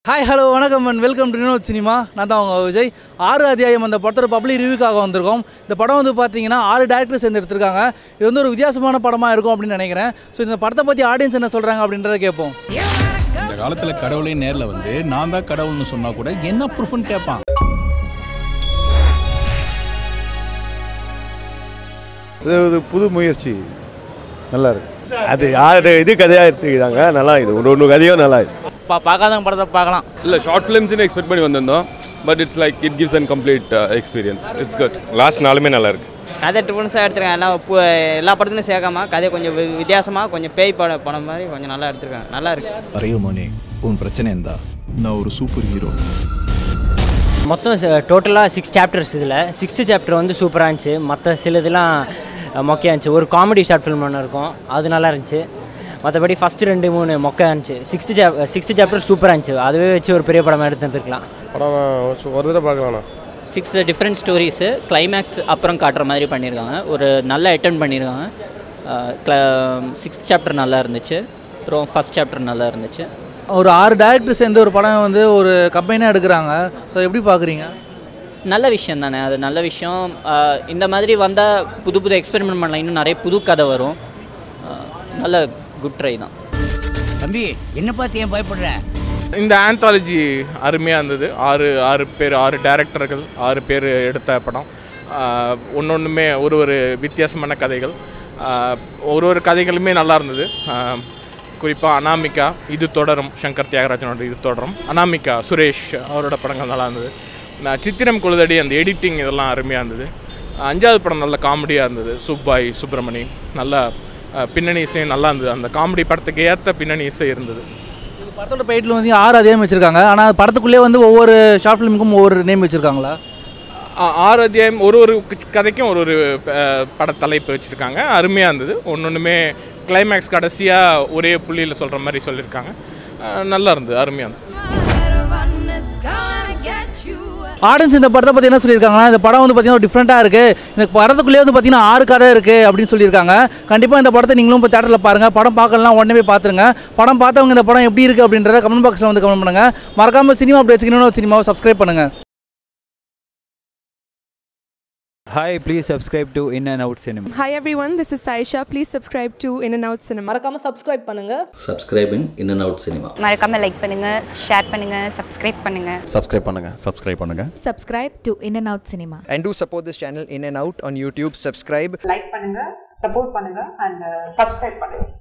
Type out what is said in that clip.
Hi hello வணக்கம் and welcome to Vinod cinema நான் தான் உங்கள் விஜய் ஆறு அத்தியாயம் அந்த படத்தோட பப்ளிக் ரிவ்யூக்காக வந்திருக்கோம் இந்த படம் வந்து பார்த்தீங்கன்னா ஆறு டேரக்டர்ஸ் சேர்ந்து எடுத்திருக்காங்க இது வந்து ஒரு வித்தியாசமான படமாக இருக்கும் அப்படின்னு நினைக்கிறேன் ஸோ இந்த படத்தை பற்றி ஆடியன்ஸ் என்ன சொல்கிறாங்க அப்படின்றத கேட்போம் இந்த காலத்துல கடவுளே நேர்ல வந்து நான் தான் கடவுள்னு சொன்னா கூட என்ன ப்ரூஃப்னு கேட்பான் இது ஒரு புது முயற்சி நல்லா இருக்கு அது யார் இது கதையாக எடுத்துக்கிறாங்க நல்லா இது ஒரு ஒன்று கதையும் நல்லா இது பா பார்க்காதவங்க படத்தை பார்க்கலாம் இல்லை ஷார்ட் ஃபிலிம்ஸ்னு எக்ஸ்பெக்ட் பண்ணி வந்திருந்தோம் but it's like it gives and complete experience it's good last நாளுமே நல்லா இருக்கு கதை டிஃபரன்ஸாக எடுத்துருக்காங்க எல்லாம் பு- எல்லா படத்துலையும் சேர்க்காம கதையை கொஞ்சம் வி- வித்தியாசமா கொஞ்சம் பேய் பட படம் மாதிரி கொஞ்சம் நல்லா எடுத்திருக்காங்க நல்லா இருக்கு அரையோ மோனே உன் பிரச்சனை எந்தா நான் ஒரு சூப்பர் ஹீரோ மொத்தம் டோட்டலாக சிக்ஸ் சாப்டர்ஸ் இதில் சிக்ஸ்த்து சாப்டர் வந்து சூப்பராக இருந்துச்சு மற்ற சில இதெல்லாம் அஹ், மொக்கையா இருந்துச்சு ஒரு காமெடி ஷார்ட் ஃபிலிம் ஒன்று இருக்கும் அது நல்லா இருந்துச்சு மற்றபடி ஃபஸ்ட்டு ரெண்டு மூணு மொக்கையா இருந்துச்சு சிக்ஸ்த்து சாப் சிக்ஸ்த்து சாப்டர் சூப்பராக இருந்துச்சு அதுவே வச்சு ஒரு பெரிய படமாக எடுத்துருக்கலாம் படம் ஒரு தடவை பார்க்கலாம்ண்ணா சிக்ஸ் டிஃப்ரெண்ட் ஸ்டோரிஸு கிளைமேக்ஸ் அப்புறம் காட்டுற மாதிரி பண்ணியிருக்காங்க ஒரு நல்ல அட்டன் பண்ணியிருக்காங்க சிக்ஸ்த் சாப்டர் நல்லா இருந்துச்சு அப்புறம் ஃபஸ்ட் சாப்டர் நல்லா இருந்துச்சு ஒரு ஆறு டேரக்டர் சேர்ந்து ஒரு படம் வந்து ஒரு கம்பெனியாக எடுக்கிறாங்க ஸோ எப்படி பார்க்குறீங்க நல்ல விஷயம் தானே அது நல்ல விஷயம் அஹ், இந்த மாதிரி வந்தால் புது புது எக்ஸ்பெரிமெண்ட் பண்ணலாம் இன்னும் நிறைய புது கதை வரும் அஹ், நல்ல குட் ட்ரை தான் தம்பி என்ன பார்த்து ஏன் பயப்படுற இந்த ஆந்தாலஜி அருமையாக இருந்தது ஆறு ஆறு பேர் ஆறு டேரக்டர்கள் ஆறு பேர் எடுத்த படம் ஒன்று ஒன்றுமே ஒரு ஒரு வித்தியாசமான கதைகள் ஆஹ் ஒரு ஒரு கதைகளுமே நல்லா இருந்தது குறிப்பாக அனாமிகா இது தொடரும் சங்கர் தியாகராஜனோட இது தொடரும் அனாமிகா சுரேஷ் அவரோட படங்கள் நல்லா இருந்தது நான் சித்திரம் குழுதடி அந்த எடிட்டிங் இதெல்லாம் அருமையாக இருந்தது அஞ்சாவது படம் நல்ல காமெடியாக இருந்தது சுப்பாய் சுப்பிரமணி நல்ல ஆஹ் பின்னணி இசையும் நல்லா இருந்தது அந்த காமெடி படத்துக்கு ஏற்ற பின்னணி இசை இருந்தது இந்த படத்தோட டைட்டில் வந்து ஆறு அத்தியாயம் வச்சுருக்காங்க ஆனால் படத்துக்குள்ளே வந்து ஒவ்வொரு ஷார்ட் ஃபிலிமுக்கும் ஒவ்வொரு நேம் வச்சுருக்காங்களா ஆ- ஆறு அத்தியாயம் ஒரு ஒரு கு- கதைக்கும் ஒரு ஒரு அஹ், பட தலைப்பு வச்சுருக்காங்க அருமையாக இருந்தது ஒன்று ஒன்றுமே கிளைமேக்ஸ் கடைசியாக ஒரே புள்ளியில் சொல்கிற மாதிரி சொல்லியிருக்காங்க அஹ், நல்லா இருந்தது அருமையாக இருந்தது ஆடியன்ஸ் இந்த படத்தை பற்றி என்ன சொல்லியிருக்காங்கன்னா இந்த படம் வந்து பார்த்தீங்கன்னா டிஃப்ரெண்ட்டாக இருக்குது இந்த படத்துக்குள்ளே வந்து பார்த்தீங்கன்னா ஆறு கதை இருக்குது அப்படின்னு சொல்லியிருக்காங்க கண்டிப்பாக இந்த படத்தை நீங்களும் இப்போ தேட்டரில் பாருங்கள் படம் பார்க்கலாம் உடனே போய் பார்த்துருங்க படம் பார்த்தவங்க இந்த படம் எப்படி இருக்குது அப்படின்றத கமெண்ட் பாக்ஸில் வந்து கமெண்ட் பண்ணுங்கள் மறக்காமல் சினிமா அப்படி வச்சுக்கணும் சினிமாவை சப்ஸ்கிரைப் பண்ணுங்கள் Hi, please subscribe to In and Out Cinema. Hi everyone, this is Saisha. Please subscribe to In and Out Cinema. மறக்காம சப்ஸ்கிரைப் பண்ணுங்க subscribing in and out cinema மறக்காம லைக் பண்ணுங்க, ஷேர் பண்ணுங்க, சப்ஸ்கிரைப் பண்ணுங்க. சப்ஸ்கிரைப் பண்ணுங்க subscribe பண்ணுங்க Subscribe to In and Out Cinema. And do support this channel In and Out on YouTube. Subscribe. Like பண்ணுங்க, support பண்ணுங்க and subscribe பண்ணுங்க.